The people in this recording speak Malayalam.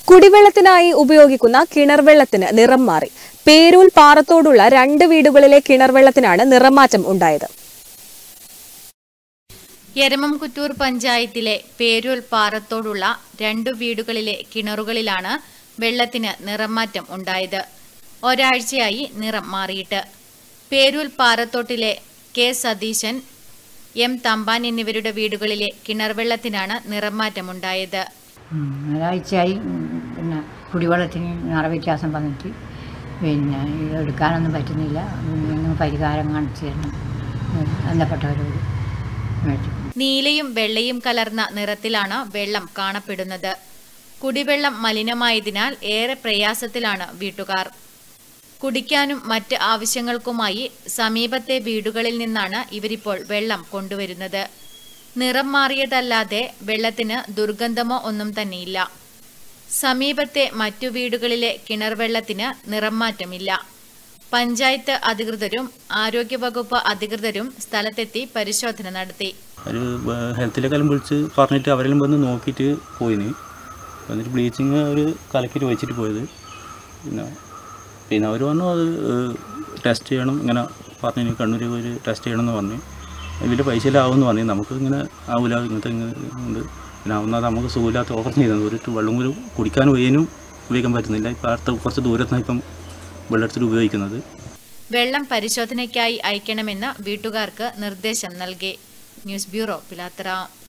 കുടിവെള്ളത്തിനായി ഉപയോഗിക്കുന്ന കിണർ വെള്ളത്തിന് നിറം മാറി പേരൂൽ പാറത്തോടുള്ള രണ്ട് വീടുകളിലെ കിണർ വെള്ളത്തിനാണ് നിറമാറ്റം ഉണ്ടായത് എരമംകുറ്റൂർ പഞ്ചായത്തിലെ പേരൂൽ പാറത്തോടുള്ള രണ്ടു വീടുകളിലെ കിണറുകളിലാണ് വെള്ളത്തിന് നിറമാറ്റം ഉണ്ടായത് ഒരാഴ്ചയായി നിറം മാറിയിട്ട് പേരൂൽ പാറത്തോട്ടിലെ കെ സതീശൻ എം തമ്പാൻ എന്നിവരുടെ വീടുകളിലെ കിണർ വെള്ളത്തിനാണ് നിറമാറ്റമുണ്ടായത് ഉം, ഒരാഴ്ചയായി ഉം, പിന്നെ കുടിവെള്ളത്തിന് നിറവ്യത്യാസം വന്നിട്ട് പിന്നെ ഇത് എടുക്കാനൊന്നും പറ്റുന്നില്ല നിങ്ങൾ പരിഹാരം കാണിച്ചു തരണം ഉം, ബന്ധപ്പെട്ടവരോട് മേടിച്ചു നീലയും വെള്ളയും കലർന്ന നിറത്തിലാണ് വെള്ളം കാണപ്പെടുന്നത് കുടിവെള്ളം മലിനമായതിനാൽ ഏറെ പ്രയാസത്തിലാണ് വീട്ടുകാർ കുടിക്കാനും മറ്റ് ആവശ്യങ്ങൾക്കുമായി സമീപത്തെ വീടുകളിൽ നിന്നാണ് ഇവരിപ്പോൾ വെള്ളം കൊണ്ടുവരുന്നത് നിറം മാറിയതല്ലാതെ വെള്ളത്തിന് ദുർഗന്ധമോ ഒന്നും തന്നെയില്ല സമീപത്തെ മറ്റു വീടുകളിലെ കിണർ വെള്ളത്തിന് നിറം മാറ്റമില്ല പഞ്ചായത്ത് അധികൃതരും ആരോഗ്യവകുപ്പ് അധികൃതരും സ്ഥലത്തെത്തി പരിശോധന നടത്തി ഒരു ഹെൽത്തിലേക്കെല്ലാം വിളിച്ച് പറഞ്ഞിട്ട് അവരെല്ലാം വന്ന് നോക്കിയിട്ട് പോയിന് എന്നിട്ട് ബ്ലീച്ചിങ് ഒരു കലക്കിയിട്ട് വെച്ചിട്ട് പോയത് പിന്നെ പിന്നെ അവർ പറഞ്ഞു അത് ടെസ്റ്റ് ചെയ്യണം ഇങ്ങനെ പറഞ്ഞു കണ്ണൂർ ഒരു ടെസ്റ്റ് ചെയ്യണം എന്ന് പറഞ്ഞു വലിയ പൈസയിലും ആവുമെന്ന് പറഞ്ഞു നമുക്ക് ഇങ്ങനെ ആവില്ല ഇങ്ങനത്തെ ഇങ്ങനെ ഉണ്ട് പിന്നെ ഒന്നാമത് നമുക്ക് സുഖമില്ലാത്ത ഓഫർ ചെയ്തത് ഒരു വെള്ളം പോലും കുടിക്കാൻ വയ്യാനും ഉപയോഗിക്കാൻ പറ്റുന്നില്ല ഇപ്പം അടുത്ത കുറച്ച് ദൂരത്താണ് ഇപ്പം വെള്ളമെടുത്തിട്ട് ഉപയോഗിക്കുന്നത് വെള്ളം പരിശോധനയ്ക്കായി അയക്കണമെന്ന് വീട്ടുകാർക്ക് നിർദ്ദേശം നൽകി ന്യൂസ് ബ്യൂറോ പിലാത്തറ